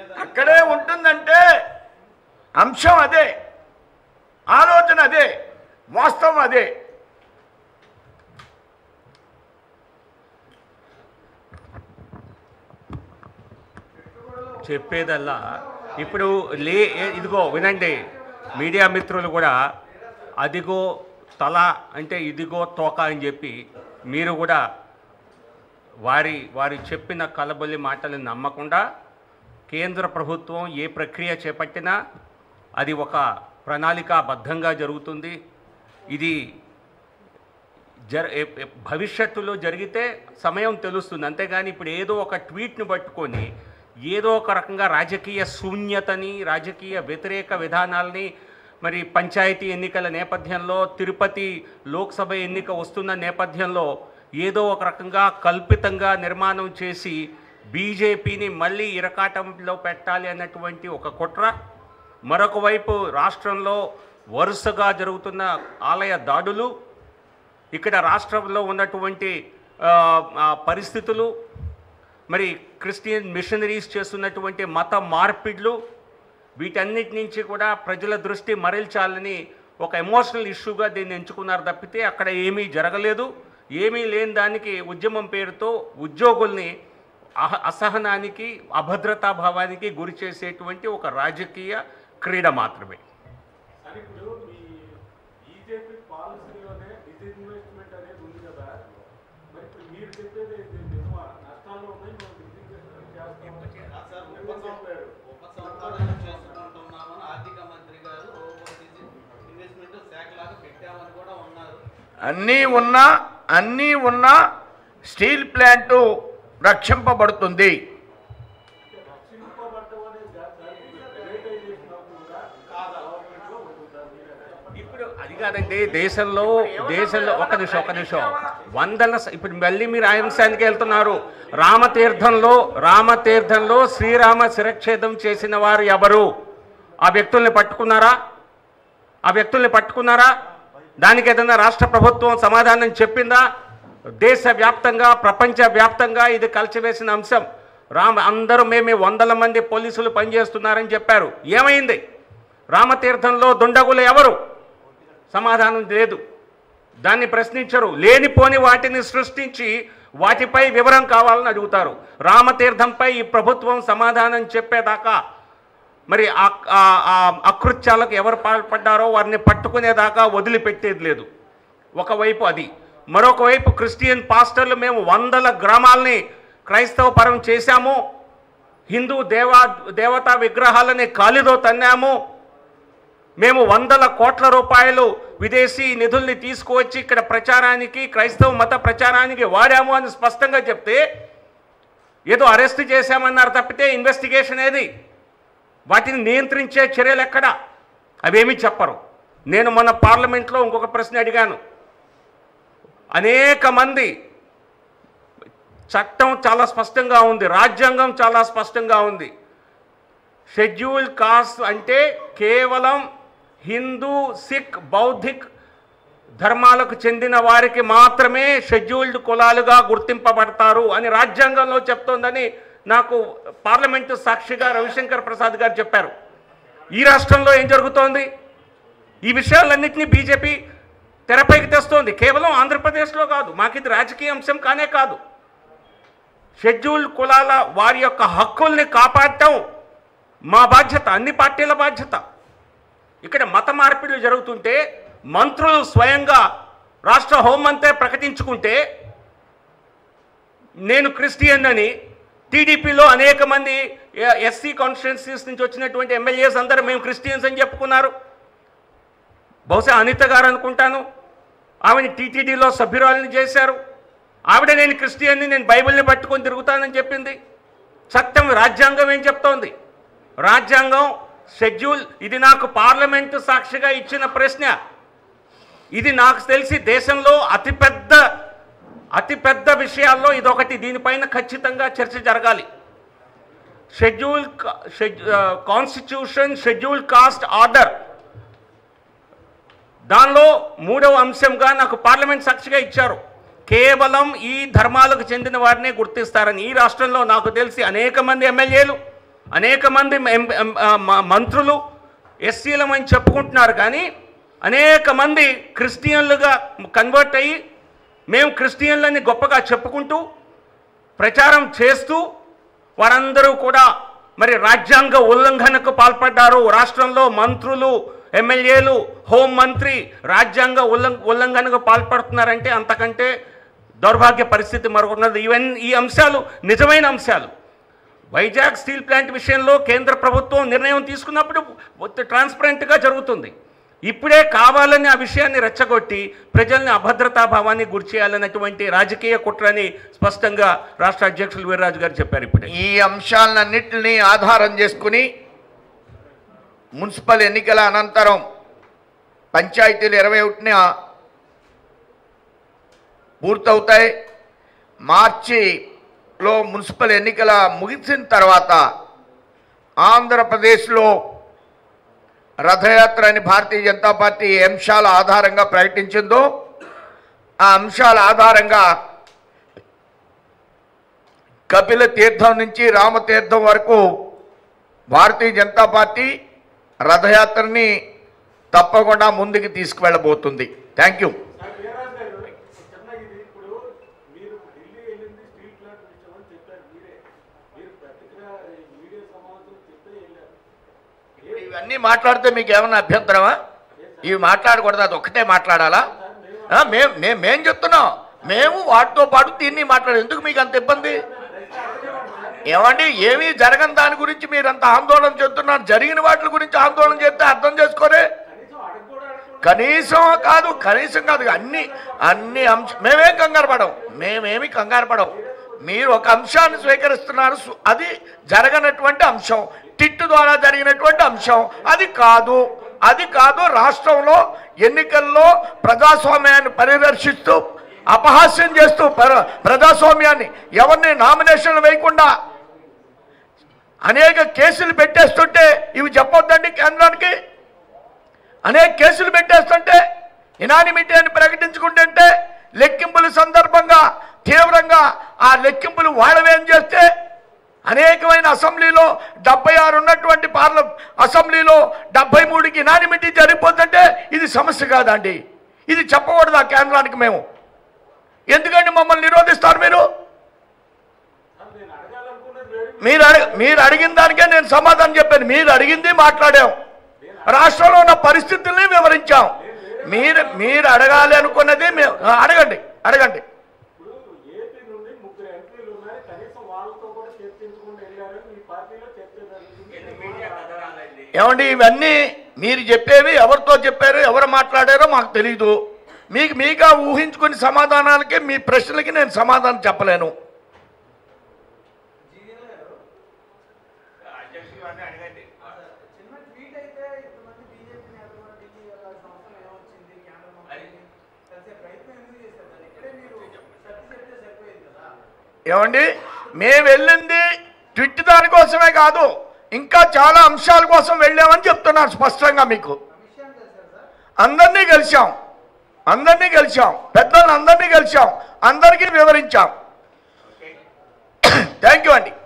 అక్కడే ఉంటుందంటే అంశం అదే ఆలోచన అదే వాస్తవం అదే చెప్పేదల్లా ఇప్పుడు లే ఏ- ఇదిగో వినండి మీడియా మిత్రులు కూడా అదిగో తల అంటే ఇదిగో తోక అని చెప్పి మీరు కూడా వారి వారి చెప్పిన కలబొల్లి మాటలను నమ్మకుండా కేంద్ర ప్రభుత్వం ఏ ప్రక్రియ చేపట్టినా అది ఒక ప్రణాళికాబద్ధంగా జరుగుతుంది ఇది జర ఎ- ఎ- భవిష్యత్తులో జరిగితే సమయం తెలుస్తుంది అంతేగాని ఇప్పుడు ఏదో ఒక ట్వీట్ను పట్టుకొని ఏదో ఒక రకంగా రాజకీయ శూన్యతని రాజకీయ వ్యతిరేక విధానాల్ని మరి పంచాయతీ ఎన్నికల నేపథ్యంలో తిరుపతి లోక్సభ ఎన్నిక వస్తున్న నేపథ్యంలో ఏదో ఒక రకంగా కల్పితంగా నిర్మాణం చేసి బీజేపీని మళ్ళీ ఇరకాటంలో పెట్టాలి అన్నటువంటి ఒక కుట్ర మరొక వైపు రాష్ట్రంలో వరుసగా జరుగుతున్న ఆలయ దాడులు ఇక్కడ రాష్ట్రంలో ఉన్నటువంటి ఆ, ఆ, పరిస్థితులు మరి క్రిస్టియన్ మిషనరీస్ చేస్తున్నటువంటి మత మార్పిడ్లు వీటన్నిటి నుంచి కూడా ప్రజల దృష్టి మరల్చాలని ఒక ఎమోషనల్ ఇష్యూగా దీన్ని ఎంచుకున్నారు తప్పితే అక్కడ ఏమీ జరగలేదు ఏమీ లేని దానికి ఉద్యమం పేరుతో ఉద్యోగుల్ని అహ- అసహనానికి అభద్రతా భావానికి గురి చేసేటువంటి ఒక రాజకీయ క్రీడ మాత్రమే అని ఇప్పుడు మీ బీజేపీ పాలసీలోనే డిస్ఇన్వెస్ట్మెంట్ అనేది ఉంది కదా మరి ఇప్పుడు మీరు చెప్పేది ఇది నిజమా నష్టాల్లో ఉన్నాయి మనం డిస్ఇన్వెస్ట్మెంట్ చేస్తాం సార్ ఉపసంహరణ ఉపసంహరణ చేసుకుంటున్నామని ఆర్థిక మంత్రి గారు ఓవర్సీస్ ఇన్వెస్ట్మెంట్ శాఖలాగా పెట్టామని కూడా ఉన్నారు అన్నీ ఉన్నా అన్నీ ఉన్నా స్టీల్ ప్లాంటు రక్షింపబడుతుంది రక్షింపబడ్డం అనేది కాదు సార్ ప్రైవేటైజేషన్ అవుతుందా కాదా గవర్నమెంట్లో ఉంటుందా మీరే చెప్పండి ఇప్పుడు అది కాదండి దేశంలో దేశంలో ఒక నిమిషం ఒక నిమిషం వందల స- ఇప్పుడు మళ్ళీ మీరు ఆ అంశానికి వెళ్తున్నారు రామతీర్థంలో రామతీర్థంలో శ్రీరామ శిరక్షేదం చేసిన వారు ఎవరు ఆ వ్యక్తుల్ని పట్టుకున్నారా ఆ వ్యక్తుల్ని పట్టుకున్నారా దానికి ఏదైనా రాష్ట్ర ప్రభుత్వం సమాధానం చెప్పిందా దేశవ్యాప్తంగా ప్రపంచ వ్యాప్తంగా ఇది కలిసివేసిన అంశం రామ అందరూ మేమే వందల మంది పోలీసులు పనిచేస్తున్నారని చెప్పారు ఏమైంది రామతీర్థంలో దుండగులు ఎవరు సమాధానం లేదు దాన్ని ప్రశ్నించరు లేనిపోని వాటిని సృష్టించి వాటిపై వివరం కావాలని అడుగుతారు రామతీర్థంపై ఈ ప్రభుత్వం సమాధానం చెప్పేదాకా మరి ఆ- ఆ- ఆ అకృత్యాలకు ఎవరు పాల్పడ్డారో వారిని పట్టుకునేదాకా వదిలిపెట్టేది లేదు ఒకవైపు అది మరొక వైపు క్రిస్టియన్ పాస్టర్లు మేము వందల గ్రామాలని క్రైస్తవ పరం చేశాము హిందూ దేవా దేవతా విగ్రహాలని కాలిదో తన్నాము మేము వందల కోట్ల రూపాయలు విదేశీ నిధుల్ని తీసుకువచ్చి ఇక్కడ ప్రచారానికి క్రైస్తవ మత ప్రచారానికి వాడాము అని స్పష్టంగా చెప్తే ఏదో అరెస్ట్ చేశామన్నారు తప్పితే ఇన్వెస్టిగేషన్ ఏది వాటిని నియంత్రించే చర్యలు ఎక్కడ అవేమీ చెప్పరు నేను మొన్న పార్లమెంట్లో ఇంకొక ప్రశ్న అడిగాను అనేక మంది చట్టం చాలా స్పష్టంగా ఉంది రాజ్యాంగం చాలా స్పష్టంగా ఉంది షెడ్యూల్ కాస్ట్ అంటే కేవలం హిందూ సిక్ బౌద్ధిక్ ధర్మాలకు చెందిన వారికి మాత్రమే షెడ్యూల్డ్ కులాలుగా గుర్తింపబడతారు అని రాజ్యాంగంలో చెప్తోందని నాకు పార్లమెంటు సాక్షిగా రవిశంకర్ ప్రసాద్ గారు చెప్పారు ఈ రాష్ట్రంలో ఏం జరుగుతోంది ఈ విషయాలన్నింటినీ బీజేపీ తెరపైకి తెస్తోంది కేవలం ఆంధ్రప్రదేశ్లో కాదు మాకు ఇది రాజకీయ అంశం కానే కాదు షెడ్యూల్ కులాల వారి యొక్క హక్కుల్ని కాపాడటం మా బాధ్యత అన్ని పార్టీల బాధ్యత ఇక్కడ మత మార్పిడులు జరుగుతుంటే మంత్రులు స్వయంగా రాష్ట్ర హోంమంత్రి ప్రకటించుకుంటే నేను క్రిస్టియన్ అని టీడీపీలో అనేక మంది ఎస్సీ కాన్స్టిట్యున్సీస్ నుంచి వచ్చినటువంటి ఎమ్మెల్యేస్ అందరూ మేము క్రిస్టియన్స్ అని చెప్పుకున్నారు బహుశా అనిత గారు అనుకుంటాను ఆమెని టీటీడీలో సభ్యురాలని చేశారు ఆవిడ నేను క్రిస్టియన్ని నేను బైబిల్ని పట్టుకొని తిరుగుతానని చెప్పింది చట్టం రాజ్యాంగం ఏం చెప్తోంది రాజ్యాంగం షెడ్యూల్ ఇది నాకు పార్లమెంటు సాక్షిగా ఇచ్చిన ప్రశ్న ఇది నాకు తెలిసి దేశంలో అతిపెద్ద అతిపెద్ద విషయాల్లో ఇదొకటి దీనిపైన ఖచ్చితంగా చర్చ జరగాలి schedule constitution schedule caste order దానిలో మూడవ అంశంగా నాకు పార్లమెంట్ సాక్షిగా ఇచ్చారు కేవలం ఈ ధర్మాలకు చెందిన వారినే గుర్తిస్తారని ఈ రాష్ట్రంలో నాకు తెలిసి అనేక మంది ఎమ్మెల్యేలు అనేక మంది ఎం- ఎం- ఆ, మ- మంత్రులు ఎస్సీలమని చెప్పుకుంటున్నారు కానీ అనేక మంది క్రిస్టియన్లుగా కన్వర్ట్ అయ్యి మేము క్రిస్టియన్లని గొప్పగా చెప్పుకుంటూ ప్రచారం చేస్తూ వారందరూ కూడా మరి రాజ్యాంగ ఉల్లంఘనకు పాల్పడ్డారు రాష్ట్రంలో మంత్రులు ఎమ్మెల్యేలు హోం మంత్రి రాజ్యాంగ ఉల్లం ఉల్లంఘనకు పాల్పడుతున్నారంటే అంతకంటే దౌర్భాగ్య పరిస్థితి మరొకన్నది ఈవెన్ ఈ అంశాలు నిజమైన అంశాలు వైజాగ్ స్టీల్ ప్లాంట్ విషయంలో కేంద్ర ప్రభుత్వం నిర్ణయం తీసుకున్నప్పుడు ట్రాన్స్పరెంట్గా జరుగుతుంది ఇప్పుడే కావాలని ఆ విషయాన్ని రెచ్చగొట్టి ప్రజల్ని అభద్రతా భావాన్ని గురి చేయాలన్నటువంటి రాజకీయ కుట్రని స్పష్టంగా రాష్ట్ర అధ్యక్షులు వీర్రాజు గారు చెప్పారు ఇప్పుడే ఈ అంశాలన్నింటినీ ఆధారం చేసుకుని మున్సిపల్ ఎన్నికల అనంతరం పంచాయతీలు ఇరవై ఒకటిన పూర్తవుతాయి మార్చిలో మున్సిపల్ ఎన్నికల ముగిసిన తర్వాత ఆంధ్రప్రదేశ్లో రథయాత్ర అని భారతీయ జనతా పార్టీ ఏ అంశాల ఆధారంగా ప్రకటించిందో ఆ అంశాల ఆధారంగా కపిల తీర్థం నుంచి రామతీర్థం వరకు భారతీయ జనతా పార్టీ రథయాత్రని తప్పకుండా ముందుకు తీసుకువెళ్ళబోతుంది థ్యాంక్ యూ సార్ వీరరాజు గారు చిన్న ఇది ఇప్పుడు మీరు ఢిల్లీ వెళ్ళింది స్టీల్ ప్లాంట్ విషయం అని చెప్పారు మీరే మీరు పత్రిక మీడియా సమావేశం చెప్తే వెళ్ళారు ఇవన్నీ మాట్లాడితే మీకు ఏమైనా అభ్యంతరమా ఇవి మాట్లాడకూడదు అది ఒక్కటే మాట్లాడాలా ఆ, మేం మేము మేం చెప్తున్నాం మేము వాటితో పాటు దీన్ని మాట్లాడాలి ఎందుకు మీకు అంత ఇబ్బంది ఏమండి ఏమీ జరగని దాని గురించి మీరు అంత ఆందోళన చెప్తున్నారు జరిగిన వాటి గురించి ఆందోళన చేస్తే అర్థం చేసుకోరే కనీసం అడగ కూడా అడగకుండా కనీసం కాదు కనీసం కాదు అన్ని అన్ని అంశ మేమేం కంగారు పడం మేమేమి కంగారు పడం మీరు ఒక అంశాన్ని స్వీకరిస్తున్నారు సు- అది జరగనటువంటి అంశం తిట్టు ద్వారా జరిగినటువంటి అంశం అది కాదు అది కాదు రాష్ట్రంలో ఎన్నికల్లో ప్రజాస్వామ్యాన్ని పరిరక్షిస్తూ అపహాస్యం చేస్తూ ప్ర- ప్రజాస్వామ్యాన్ని ఎవరిని నామినేషన్లు వేయకుండా అనేక కేసులు పెట్టేస్తుంటే ఇవి చెప్పొద్దండి కేంద్రానికి అనేక కేసులు పెట్టేస్తుంటే ఇనానిమిటీ అని ప్రకటించుకుంటుంటే లెక్కింపుల సందర్భంగా తీవ్రంగా ఆ లెక్కింపులు వాళ్ళవేం చేస్తే అనేకమైన అసెంబ్లీలో డెబ్బై ఆరు ఉన్నటువంటి పార్ల అసెంబ్లీలో డెబ్బై మూడుకి ఇనానిమిటీ జరిగిపోతుంటే ఇది సమస్య కాదండి ఇది చెప్పకూడదు ఆ కేంద్రానికి మేము ఎందుకంటే మమ్మల్ని నిరోధిస్తారు మీరు సార్ నేను అడగాలనుకున్నది వేరు మీరు అడిగ మీరు అడిగిన దానికే నేను సమాధానం చెప్పాను మీరు అడిగింది మాట్లాడాం రాష్ట్రంలో ఉన్న పరిస్థితుల్ని వివరించాం మీరు మీరు అడగాలి అనుకున్నది మేము ఆ, అడగండి అడగండి ఇప్పుడు ఏపీ నుండి ముగ్గురు ఎంపీలు ఉన్నారు కనీసం వాళ్ళతో కూడా చర్చించకుండా వెళ్ళారని మీ పార్టీలో చర్చ జరుగుతుంది ఏమండి ఇవన్నీ మీరు చెప్పేవి ఎవరితో చెప్పారు ఎవరు మాట్లాడారో మాకు తెలియదు మీకు మీగా ఊహించుకుని సమాధానాలకి మీ ప్రశ్నలకి నేను సమాధానం చెప్పలేను చిన్న ట్వీట్ అయితే ఇంతమంది బీజేపీ నేతలు ఢిల్లీ వెళ్ళాల్సిన అవసరం ఏమొచ్చింది కేంద్ర మంత్రిని కలిసే ప్రయత్నం ఎందుకు చేశారు దాన్ని ఇక్కడే మీరు సర్ది చెప్తే సరిపోయేది కదా ఏమండి మేము వెళ్ళింది ట్విట్ దానికోసమే కాదు ఇంకా చాలా అంశాల కోసం వెళ్ళామని చెప్తున్నాను స్పష్టంగా మీకు విషయాన్ని తెలిసారు సార్ అందరినీ కలిశాం అందరినీ కలిశాం పెద్దలను అందరినీ కలిశాం అందరికీ వివరించాం థ్యాంక్ యూ అండి